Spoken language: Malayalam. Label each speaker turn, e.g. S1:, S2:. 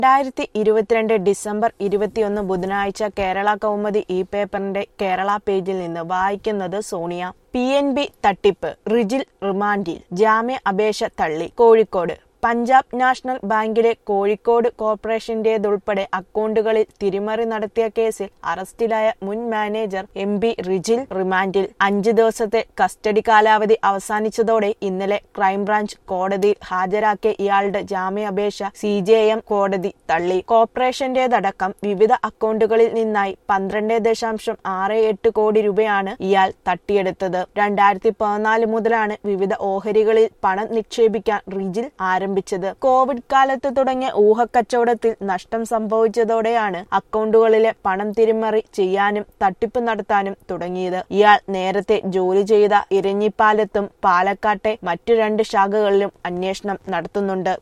S1: രണ്ടായിരത്തി ഇരുപത്തിരണ്ട് ഡിസംബർ ഇരുപത്തിയൊന്ന് ബുധനാഴ്ച കേരള കൗമുദി ഇ പേപ്പറിന്റെ കേരള പേജിൽ നിന്ന് വായിക്കുന്നത് സോണിയ പി എൻ ബി തട്ടിപ്പ് റിജിൽ റിമാൻഡിൽ ജാമ്യ അപേക്ഷ തള്ളി കോഴിക്കോട് പഞ്ചാബ് നാഷണൽ ബാങ്കിലെ കോഴിക്കോട് കോർപ്പറേഷന്റേതുൾപ്പെടെ അക്കൗണ്ടുകളിൽ തിരിമറി നടത്തിയ കേസിൽ അറസ്റ്റിലായ മുൻ മാനേജർ എം ബി റിജിൽ റിമാൻഡിൽ അഞ്ച് ദിവസത്തെ കസ്റ്റഡി കാലാവധി അവസാനിച്ചതോടെ ഇന്നലെ ക്രൈംബ്രാഞ്ച് കോടതിയിൽ ഹാജരാക്കിയ ഇയാളുടെ ജാമ്യാപേക്ഷ സി ജെ എം കോടതി തള്ളി കോർപ്പറേഷന്റേതടക്കം വിവിധ അക്കൗണ്ടുകളിൽ നിന്നായി പന്ത്രണ്ട് ദശാംശം ആറ് എട്ട് കോടി രൂപയാണ് ഇയാൾ തട്ടിയെടുത്തത് രണ്ടായിരത്തി പതിനാല് മുതലാണ് വിവിധ ഓഹരികളിൽ പണം നിക്ഷേപിക്കാൻ റിജിൽ ആരംഭിച്ചത് കോവിഡ് കാലത്ത് തുടങ്ങിയ ഊഹക്കച്ചവടത്തിൽ നഷ്ടം സംഭവിച്ചതോടെയാണ് അക്കൗണ്ടുകളിലെ പണം തിരിമറി ചെയ്യാനും തട്ടിപ്പ് നടത്താനും തുടങ്ങിയത് ഇയാൾ നേരത്തെ ജോലി ചെയ്ത ഇരഞ്ഞിപ്പാലത്തും പാലക്കാട്ടെ മറ്റു രണ്ട് ശാഖകളിലും അന്വേഷണം നടത്തുന്നുണ്ട്